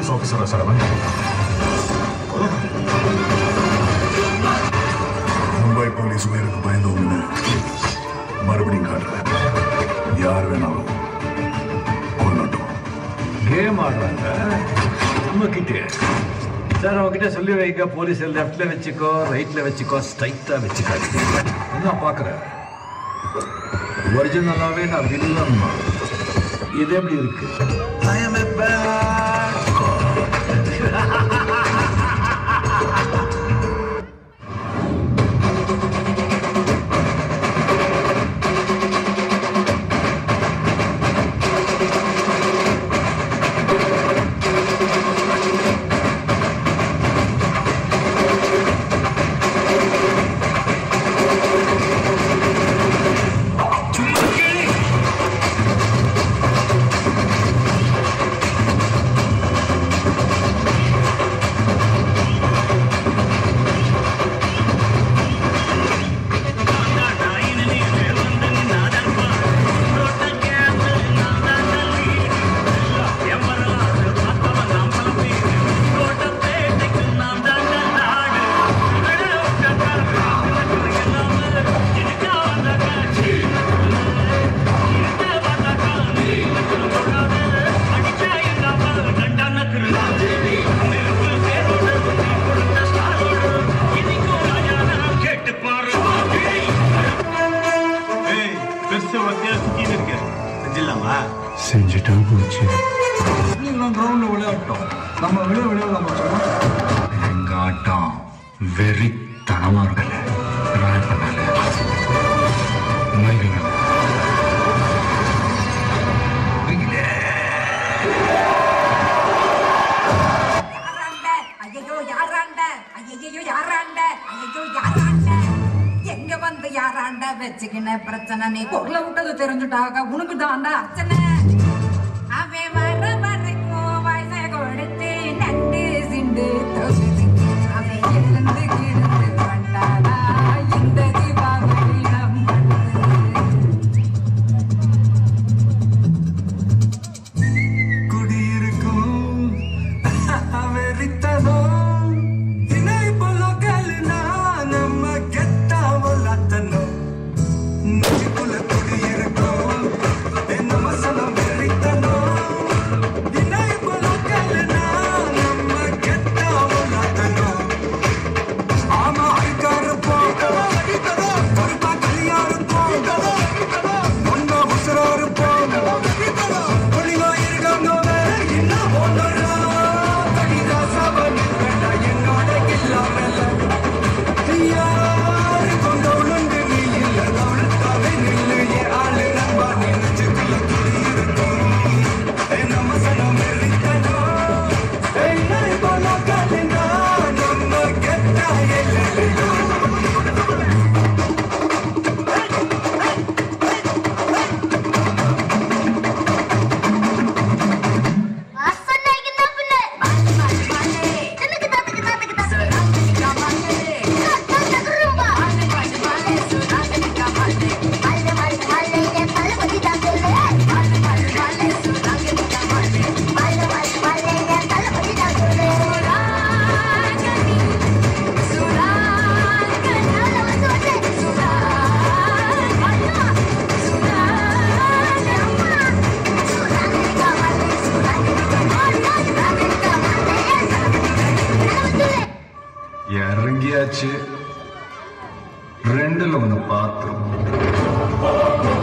police ஆபீசரா sir அவன் Mumbai police உயிருக்கு பயந்தவங்க மறுபடியும் காட்டுறேன் யார் வேணாலும் கொல்லட்டும் கேம் ஆடுறாங்க நம்ம கிட்டே சார் அவங்ககிட்ட சொல்லி வைக்க போலீஸ் லெஃப்ட்ல வச்சுக்கோ ரைட்ல வச்சுக்கோ ஸ்ட்ரைட்டா வச்சுக்காது என்ன பாக்குற ஒரிஜினலாவே நான் வில்லன் இது எப்படி இருக்கு I am a bad செஞ்சுட்டா போச்சு எல்லாம் கிரவுண்ட்ல விளையாட்டோம் நம்ம வெளியே விளையாடலாமா சும்மா எங்க ஆட்டம் வெறித்தனமா இருக்கல ராய் பண்ணல மைகில யாராண்ட ஐயோ யாராண்ட ஐயோ யாராண்ட ஐயோ யாராண்ட எங்க வந்து யாராண்ட வச்சுக்கின பிரச்சனை நீ பொருளை விட்டது தெரிஞ்சுட்டாக உனக்கு தாண்டா அர்ச்சனை அவன் வர வரைக்கும் வயசை கொடுத்து நண்டு சிண்டு தொகுது அவன் எழுந்து கிடந்து கண்டாடா இந்த தீபாவளி நம் குடியிருக்கும் வெறித்தனம் இணை பொலோக்கல்னா நம்ம கெட்டாமல் அத்தனும் நெஞ்சுக்குள்ள குடியிருக்கும் நம்ம சனம் வெறித்தனம் இணை பொலோக்கல்னா நம்ம கெட்டாமல் அத்தனும் ஆமா அழுக்காரு இருப்போம் பொறுப்பா கலியா இருப்போம் ஒன்னா உசுரா இருப்போம் ஒளிவா இருக்காங்க என்ன ஒன்றா கடிதா சபன் கண்டா என்னோட இல்லாமல் யாரு கொண்ட உளுந்து நீ இல்ல தவிழ்த்தாவே நில்லு என் ஆளு நண்பா நினைச்சுக்குள்ள குடியிருக்கும் நம்ம சனம் வெறித்தனம் என்ன போல கலினா நம்ம கெட்டா எல்லையோ இறங்கியாச்சு ரெண்டுல ஒண்ணு பார்த்துரும்